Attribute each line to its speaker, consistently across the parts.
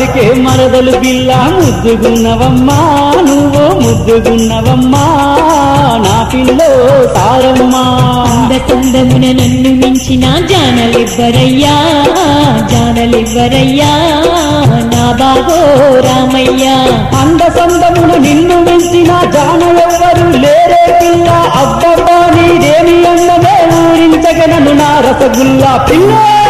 Speaker 1: అందాలొలికే మరదలు బిల్ల ముద్దుగున్నవమ్మా నువ్వు ముద్దుగున్నవమ్మా నా పిల్లో సారమ్మా
Speaker 2: అందచందమున నన్ను మించిన జానలివ్వరయ్యా జానలివ్వరయ్యా నా బాగో రామయ్యా
Speaker 1: అంద సందమును నిన్ను మించిన జానెవ్వరు లేరే పిల్ల అబ్బబ్బా నీదేమి అందమే ఊరించగనను నా రసగుల్లా పిల్ల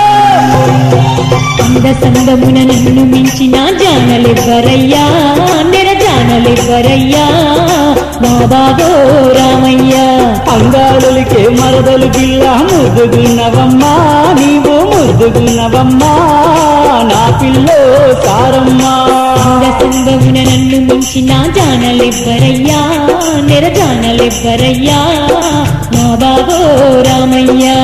Speaker 2: అందచందమున నన్ను మించిన జానలివ్వరయ్యా నెర జానలివ్వరయ్యా నా బాగో రామయ్యా
Speaker 1: అందాలొలికే మరదలు బిల్ల ముద్దుగున్నవమ్మా నీవు ముద్దుగున్నవమ్మా నా పిల్లో సారమ్మా
Speaker 2: అందచందమున నన్ను మించిన జానలివ్వరయ్యా నెర జానలివ్వరయ్యా నా బాగో రామయ్యా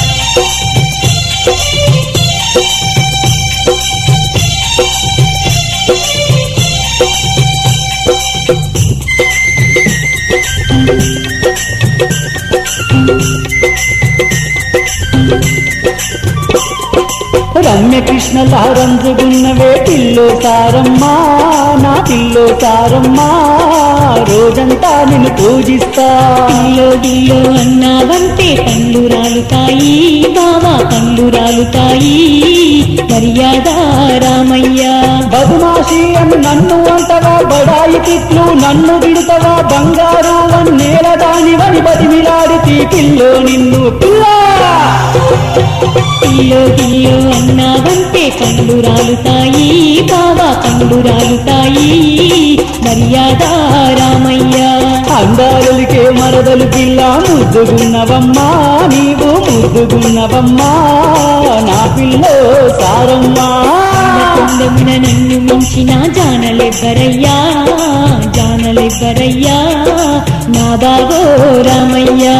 Speaker 1: రమ్య కృష్ణలా రంజుగున్నవే పిల్లో సారమ్మా నా పిల్లో సారమ్మా రోజంతా నిన్ను పూజిస్తా
Speaker 2: గిల్లో గిల్లో అన్నావంటే కళ్ళు రాలుతాయి బావా కళ్ళు రాలుతాయి మర్యాద రామయ్యా
Speaker 1: బదుమాషి అని నన్ను అంటవా బడాయి తిట్లు నన్ను విడుతవా బంగారు వన్నేల దానివని బతిమిలాడితి పిల్లో నిన్ను పిల్లా
Speaker 2: గిల్లో గిల్లో అన్నావంటే కళ్ళు రాలుతాయి బావా కళ్ళు రాలుతాయి మర్యాద రామయ్యా
Speaker 1: అందాలకే మరదలు పిల్ల ముద్దుగున్నవమ్మా నీవు ముద్దుగున్నవమ్మా నా పిల్లో సారమ్మా
Speaker 2: కొందమున నన్ను మించిన జానలెవ్వరయ్యా జానలెవ్వరయ్యా నా బాగో రామయ్యా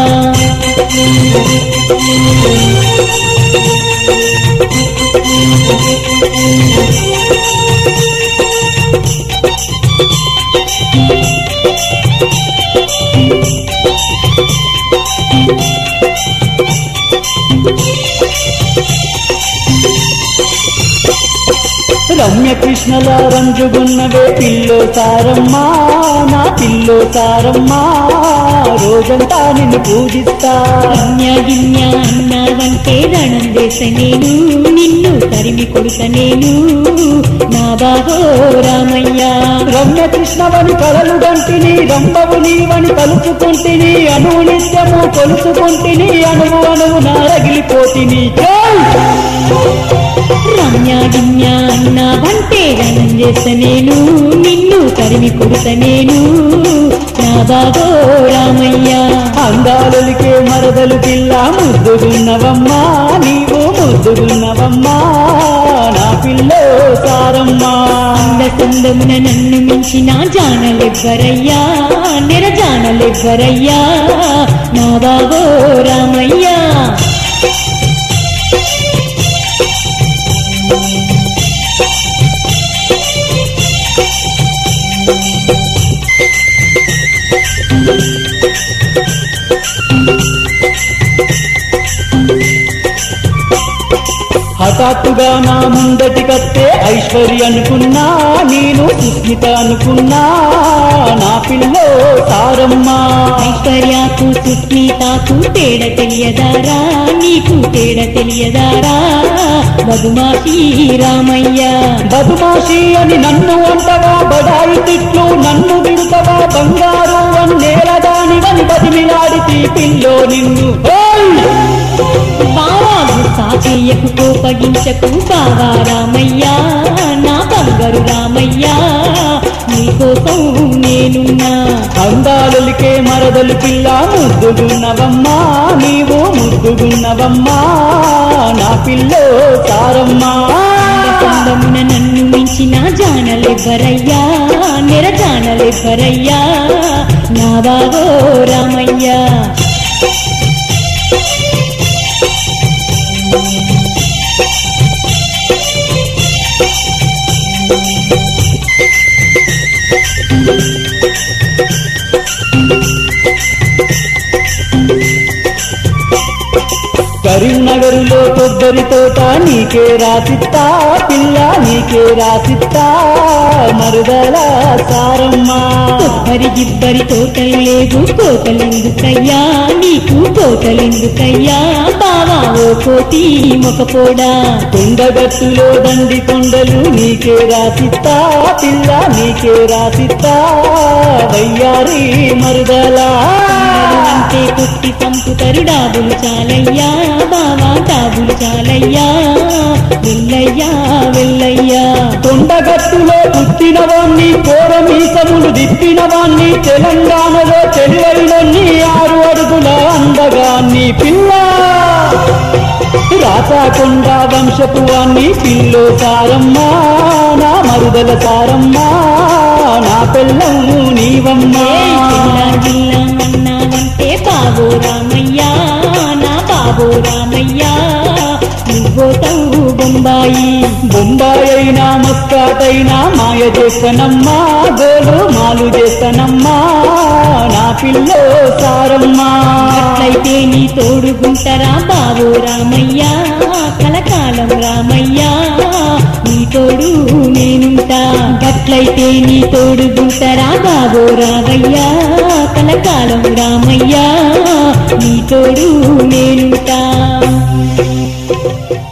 Speaker 1: రమ్య కృష్ణల రంజుగున్నవే పిల్లో సారమ్మా నా పిల్లో సారమ్మా రోజంతా నిన్ను పూజిస్తా
Speaker 2: గిన్య గిన్య అన్నావంటే రణం చేస నేను నిన్ను తరిమి కొడుత నేను నా బాగో రామయ్యా
Speaker 1: రమ్య కృష్ణవని కలలు గంటిని రంభవు నీవని తలుచుకుంటిని అణువు నిత్యము కొలుసుకుంటిని అణువు అణువు నారగిలిపోతిని జై!
Speaker 2: రమ్య గిన్య అన్నావంటే రణం చేస నేను నిన్ను తరిమి కొడుత నేను నా బాగో రామయ్యా
Speaker 1: అందాలకే మరదలు పిల్ల ముద్దుగున్నవమ్మా నీవు ముద్దుగున్నవమ్మా నా పిల్లో సారమ్మా
Speaker 2: అందచందమున నన్ను మించిన జానలెవ్వరయ్యా నెర జానలెవ్వరయ్యా నా బాగో రామయ్యా
Speaker 1: హఠాత్తుగా నా ముందటి కత్తే ఐశ్వర్య అనుకున్నా నేను సుస్మిత అనుకున్నా నా పిల్లో సారమ్మా
Speaker 2: ఐశ్వర్యాకు సుస్మితాకు తేడ తెలియదారా నీకు తేడ తెలియదారా మధుమాసి రామయ్యా
Speaker 1: బదుమాషి అని నన్ను అంటవా బడాయి తిట్లు నన్ను విడుతవా బంగారు వన్నేల దానివని బతిమిలాడితి పిల్లో నిన్ను ఓయ్!
Speaker 2: బావా గుస్సా చెయ్యకు కోపగించకు బావా రామయ్యా నా బంగారు రామయ్యా నీకోసం నేనున్నా
Speaker 1: అందాలకే మరదలు పిల్ల ముద్దుగున్నవమ్మా నీవు ముద్దుగున్నవమ్మా నా పిల్లో సారమ్మా
Speaker 2: అందమున నన్ను మించిన జానలెవ్వరయ్యా నెర జానలెవ్వరయ్యా నా బాగో రామయ్యా
Speaker 1: కరీంనగరులో కొబ్బరి తోట నీకే రాసిత్తా పిల్ల నీకే రాసిత్తా మరుదల సారమ్మా
Speaker 2: కొబ్బరి గిబ్బరి తోటలు లేవు కోతలెందుకయ్యా నీకు కోతలెందుకయ్యా బావా ఓ కోటి మొకపోడా
Speaker 1: కొండగట్టులో దండి కొండలు నీకే రాసిత్తా పిల్ల నీకే రాసిత్తా వయ్యారి మరుదలా
Speaker 2: అంటే కొట్టి చంపుతరు డాబులు చాలయ్యా బావా డాబులు చాలయ్యా వెళ్ళయ్యా వెళ్ళయ్యా
Speaker 1: కొండగట్టులో పుట్టిన వాణ్ణి కోరమీసములు దిప్పిన వాణ్ణి తెలంగాణలో తెలివైనన్ని ఆరు అడుగుల అందగాన్ని పిల్ల రాసాకొండ వంశపు వాణ్ణి పిల్లో సారమ్మా నా మరుదల సారమ్మా నా పెళ్ళం నీవమ్మా
Speaker 2: జిల్లా జిల్లా అన్నావంటే బాబో రామయ్యా నా బాబో రామయ్యా నువ్వోతావు బొంబాయి
Speaker 1: బొంబాయి అయినా మస్కాట్ అయినా మాయ చేస్తానమ్మా గోలు మాలు చేస్తానమ్మా నా పిల్లో సారమ్మా
Speaker 2: అట్లయితే నీ తోడుగుంటరా బాబో రామయ్యా కలకాలం రామయ్యా నీ తోడు నేనుంటా గట్లయితే నీ తోడుగుంటరా బాబో రామయ్యా కలకాలం రామయ్యా నీ తోడు నేనుంటా